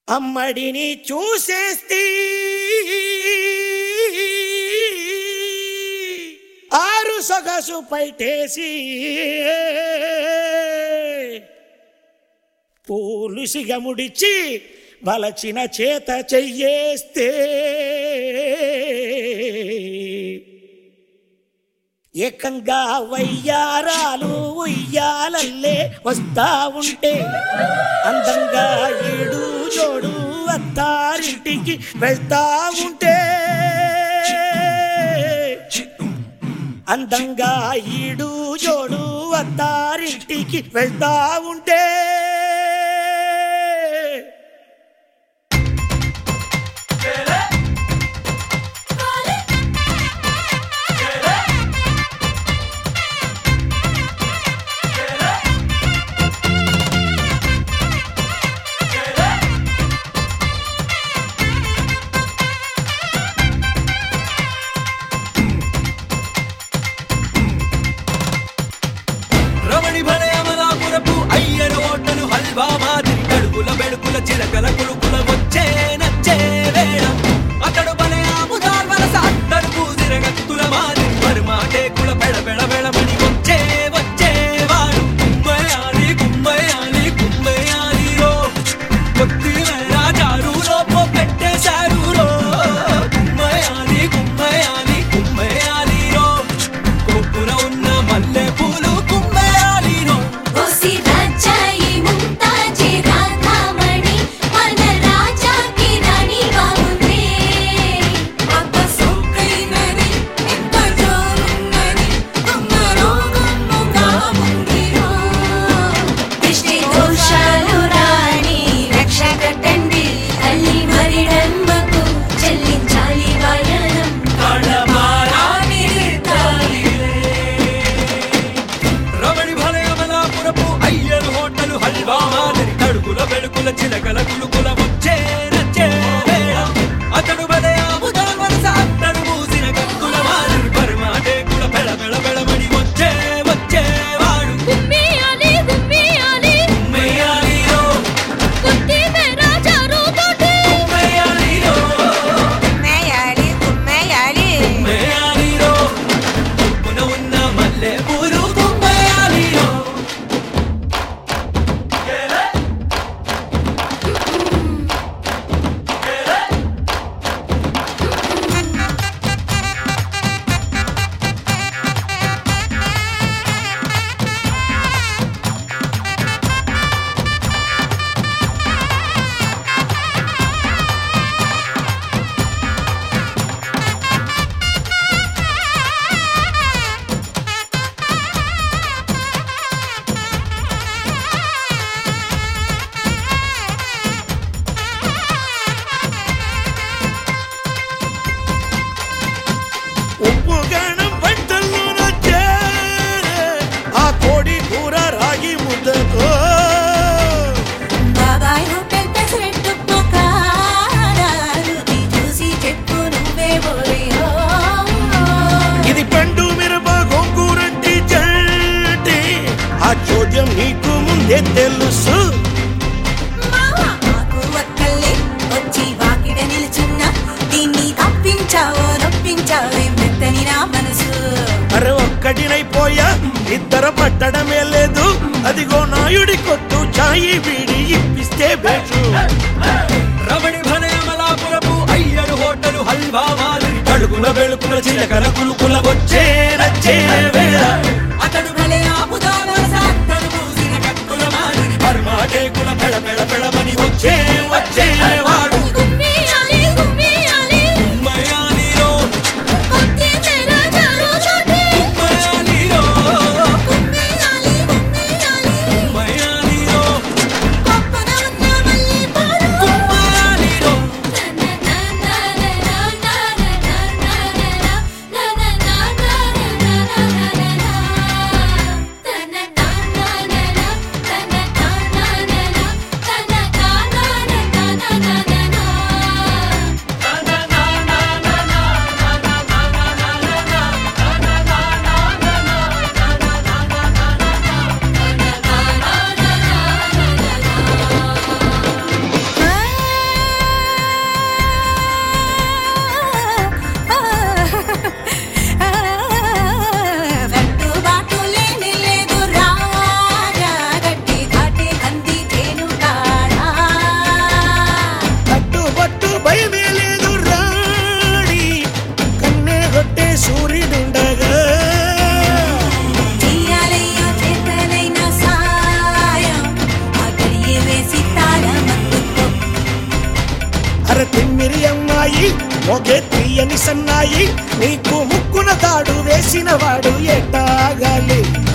అమ్మడిని చూసేస్తే ఆరు సొగసు పైటేసి పూలుసిగా ముడిచి వలచిన చేత చెయ్యేస్తే ఏకంగా వయ్యారాలు ఉయ్యాలల్లే వస్తా ఉంటే అందంగా ఈడు జోడు అత్తారింటికి వెళ్తా ఉంటే అందంగా ఈడు జోడు అత్తారింటికి వెళ్తా ఉంటే రమణి భలే అమలాపురపు అయ్యరు ఓటలు హల్వా మాదిరి కడుపుల బెడుకుల చిలకల కులుకుల వచ్చే నచ్చే వేళ అతడు భలే ఆముదాల్ వలస అత్తడు పూజిర గత్తుల మాదిరి మరుమాటే కుల బెడ బెడ బెడమని వచ్చే వచ్చే వాడు కుమ్మయాలి కుమ్మయాలి కుమ్మయాలి రో కొత్తి రాజారు లోపో పెట్టేశారు రో కుమ్మయాలి కుమ్మయాలి కుమ్మయాలి రో కొప్పున ఉన్న మల్లె పూలు కుమ్మయాలి రో ఓసి రాజాయి ముంతాజీ రాధామణి మన రాజాకి రాణి బాగుంది అబ్బ సోకైనది ఎంత జోరున్నది అమ్మ రోగముగా ఉందిరో దిష్టి దోషాలు రాణి రక్ష కట్టండి తల్లి మరిడమ్మకు చెల్లించాలి వాయనం కళమారాని రమణి భలే అమలాపురపు అయ్యలు హోటలు హల్వా మాదిరి కడుకుల బెడుకుల చిలకల కులుకుల వచ్చే నచ్చే వేళ అతడు భలే ఆముదాల్ వలస అత్తడు మూసిన కత్తుల మాదిరి పరమాటే కుల బెడ బెడ బెడమని వచ్చే వచ్చే వాడు గుమ్మియాలి గుమ్మియాలి కుమ్మయాలి రో కుత్తి మేరా చారు తోటి కుమ్మయాలి రో కుమ్మేయాలి కుమ్మేయాలి కుమ్మయాలి రో కొప్పున ఉన్న మల్లె పూలు కుమ్మయాలి రో ఉప్పు గానం వంటల్లో నచ్చే ఆ కోడి కూర రాగి ముద్దతో బాబాయ్ హోటల్ పెసరెట్టు పొకారాలు చూసి చెప్పు నువ్వే బోలియో ఇది పండు మిరప గోంగూరంటి చంటి ఆ చోద్యం నీకు ముందే తెలుసు మావా మాకు ఒక్కళ్ళే వచ్చి వాకిడ నిలుచున్న దీన్ని తప్పించావో నొప్పించావో మెత్తని నా మనసు అరే ఒక్కటినైపోయా ఇద్దరు పట్టడమే లేదు అదిగో నాయుడి కొట్టు చాయి వీడి ఇప్పిస్తే బేసు రమణి భలే అమలాపురపు అయ్యరు హోటలు హల్వా మాదిరి కడుకుల బెడుకుల చిలకల కులుకుల వచ్చే నచ్చే వేళ అతడు భలే ఆపుదాల సాత్తడు మూసిన కత్తుల మాదిరి పరమాటే కుల పెడ పెడ పెడమని వచ్చే వచ్చే వాడు గుమ్మియాలి గుమ్మియాలి కుమ్మయాలిరో కుత్తి మేరా చారు తోటి కుమ్మయాలిరో గుమ్మియాలి గుమ్మియాలి కుమ్మయాలిరో పప్పున ఉన్న మల్లి పాలు కుమ్మయాలిరో నా నా నా నా నా నా నా నా నా నా అర తిమ్మిరి అమ్మాయి ఒకే తీయని సన్నాయి నీకు ముక్కున తాడు వేసిన వాడు ఎట్టాగాలి